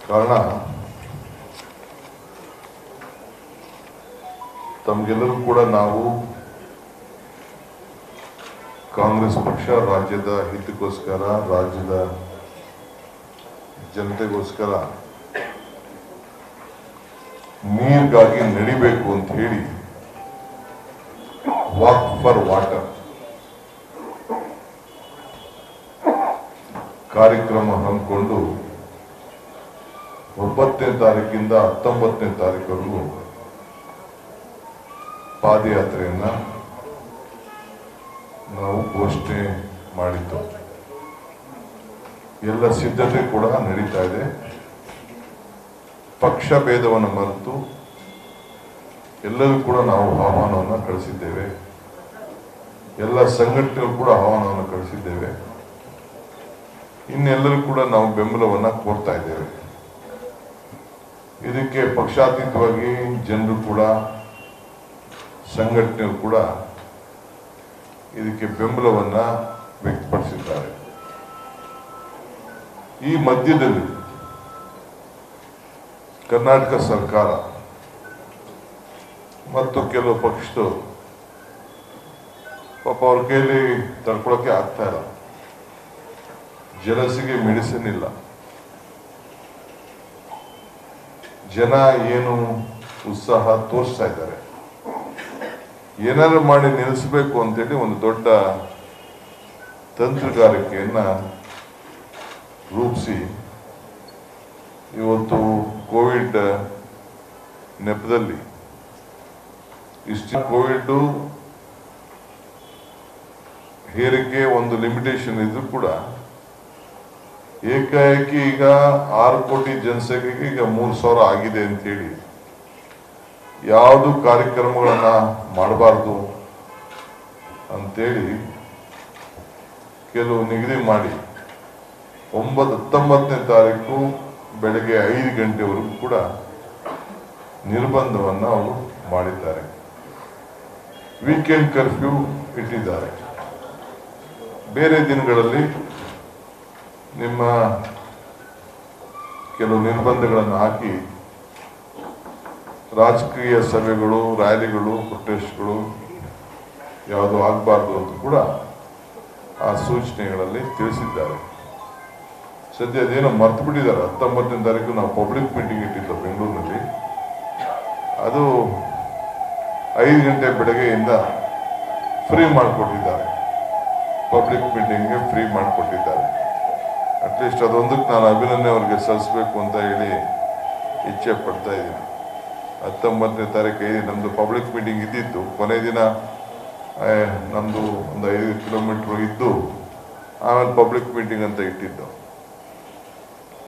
ಕಾರಣ ತಮಗೆಲ್ಲರೂ ಕೂಡ ನಾವು ಕಾಂಗ್ರೆಸ್ ಪಕ್ಷ ರಾಜ್ಯದ ಹಿತಕ್ಕೋಸ್ಕರ ರಾಜ್ಯದ ಜನತೆಗೋಸ್ಕರ ನೀರಿಗಾಗಿ ನಡಿಬೇಕು ಅಂತ ಹೇಳಿ ವಾಕ್ ಫಾರ್ ವಾಟರ್ ಕಾರ್ಯಕ್ರಮ ಹಮ್ಮಿಕೊಂಡು ಒಂಬತ್ತನೇ ತಾರೀಕಿಂದ ಹತ್ತೊಂಬತ್ತನೇ ತಾರೀಕುವರೆಗೂ ಪಾದಯಾತ್ರೆಯನ್ನ ನಾವು ಘೋಷಣೆ ಮಾಡಿದ್ದು ಎಲ್ಲ ಸಿದ್ಧತೆ ಕೂಡ ನಡೀತಾ ಇದೆ ಪಕ್ಷ ಭೇದವನ್ನು ಮರೆತು ಎಲ್ಲರೂ ಕೂಡ ನಾವು ಆಹ್ವಾನವನ್ನು ಕಳಿಸಿದ್ದೇವೆ ಎಲ್ಲ ಸಂಘಟನೆಗಳು ಕೂಡ ಆಹ್ವಾನವನ್ನು ಕಳಿಸಿದ್ದೇವೆ ಇನ್ನೆಲ್ಲರೂ ಕೂಡ ನಾವು ಬೆಂಬಲವನ್ನ ಕೋರ್ತಾ ಇದ್ದೇವೆ ಇದಕ್ಕೆ ಪಕ್ಷಾತೀತವಾಗಿ ಜನರು ಕೂಡ ಸಂಘಟನೆಗಳು ಕೂಡ ಇದಕ್ಕೆ ಬೆಂಬಲವನ್ನ ವ್ಯಕ್ತಪಡಿಸಿದ್ದಾರೆ ಈ ಮಧ್ಯದಲ್ಲಿ ಕರ್ನಾಟಕ ಸರ್ಕಾರ ಮತ್ತು ಕೆಲವು ಪಕ್ಷದವರು ಪಾಪ ಅವ್ರ ಕೈಲಿ ತಡ್ಕೊಳಕ್ಕೆ ಆಗ್ತಾ ಇಲ್ಲ ಜಲಸಿಗೆ ಮೆಡಿಸಿನ್ ಇಲ್ಲ ಜನ ಏನು ಉತ್ಸಾಹ ತೋರಿಸ್ತಾ ಇದ್ದಾರೆ ಏನಾದ್ರು ಮಾಡಿ ನಿಲ್ಲಿಸಬೇಕು ಅಂತೇಳಿ ಒಂದು ದೊಡ್ಡ ತಂತ್ರಗಾರಿಕೆಯನ್ನ ರೂಪಿಸಿ ಇವತ್ತು ಕೋವಿಡ್ ನೆಪದಲ್ಲಿ ಇಷ್ಟು ಕೋವಿಡ್ ಹೇರಿಕೆ ಒಂದು ಲಿಮಿಟೇಷನ್ ಇದ್ರೂ ಕೂಡ ಏಕಾಏಕಿ ಈಗ ಆರು ಕೋಟಿ ಜನಸಂಖ್ಯೆಗೆ ಈಗ ಮೂರು ಸಾವಿರ ಆಗಿದೆ ಅಂತೇಳಿ ಯಾವುದು ಕಾರ್ಯಕ್ರಮಗಳನ್ನ ಮಾಡಬಾರ್ದು ಅಂತೇಳಿ ಕೆಲವು ನಿಗದಿ ಮಾಡಿ ಒಂಬತ್ತು ಹತ್ತೊಂಬತ್ತನೇ ತಾರೀಕು ಬೆಳಗ್ಗೆ ಐದು ಗಂಟೆವರೆಗೂ ಕೂಡ ನಿರ್ಬಂಧವನ್ನು ಅವರು ಮಾಡಿದ್ದಾರೆ ವೀಕೆಂಡ್ ಕರ್ಫ್ಯೂ ಇಟ್ಟಿದ್ದಾರೆ ಬೇರೆ ದಿನಗಳಲ್ಲಿ ನಿಮ್ಮ ಕೆಲವು ನಿರ್ಬಂಧಗಳನ್ನು ಹಾಕಿ ರಾಜಕೀಯ ಸಭೆಗಳು ರ್ಯಾಲಿಗಳು ಪ್ರೊಟೆಸ್ಟ್ಗಳು ಯಾವುದು ಆಗಬಾರ್ದು ಅಂತ ಕೂಡ ಆ ಸೂಚನೆಗಳಲ್ಲಿ ತಿಳಿಸಿದ್ದಾರೆ ಸದ್ಯ ಅದೇನೋ ಮರ್ತು ಬಿಟ್ಟಿದ್ದಾರೆ ಹತ್ತೊಂಬತ್ತನೇ ತಾರೀಕು ನಾವು ಪಬ್ಲಿಕ್ ಮೀಟಿಂಗ್ ಇಟ್ಟಿದ್ದು ಬೆಂಗಳೂರಿನಲ್ಲಿ ಅದು ಐದು ಗಂಟೆ ಬೆಳಗ್ಗೆಯಿಂದ ಫ್ರೀ ಮಾಡಿಕೊಟ್ಟಿದ್ದಾರೆ ಪಬ್ಲಿಕ್ ಮೀಟಿಂಗ್ಗೆ ಫ್ರೀ ಮಾಡಿಕೊಟ್ಟಿದ್ದಾರೆ ಅಟ್ಲೀಸ್ಟ್ ಅದೊಂದಕ್ಕೆ ನಾನು ಅಭಿನಂದನೆ ಅವ್ರಿಗೆ ಸಲ್ಲಿಸಬೇಕು ಅಂತ ಹೇಳಿ ಇಚ್ಛೆ ಪಡ್ತಾ ಇದ್ದೀನಿ ಹತ್ತೊಂಬತ್ತನೇ ತಾರೀಕು ಐದು ನಮ್ಮದು ಪಬ್ಲಿಕ್ ಮೀಟಿಂಗ್ ಇದ್ದಿತ್ತು ಕೊನೆ ದಿನ ನಮ್ಮದು ಒಂದು ಐದು ಕಿಲೋಮೀಟ್ರ್ ಇದ್ದು ಆಮೇಲೆ ಪಬ್ಲಿಕ್ ಮೀಟಿಂಗ್ ಅಂತ ಇಟ್ಟಿದ್ದು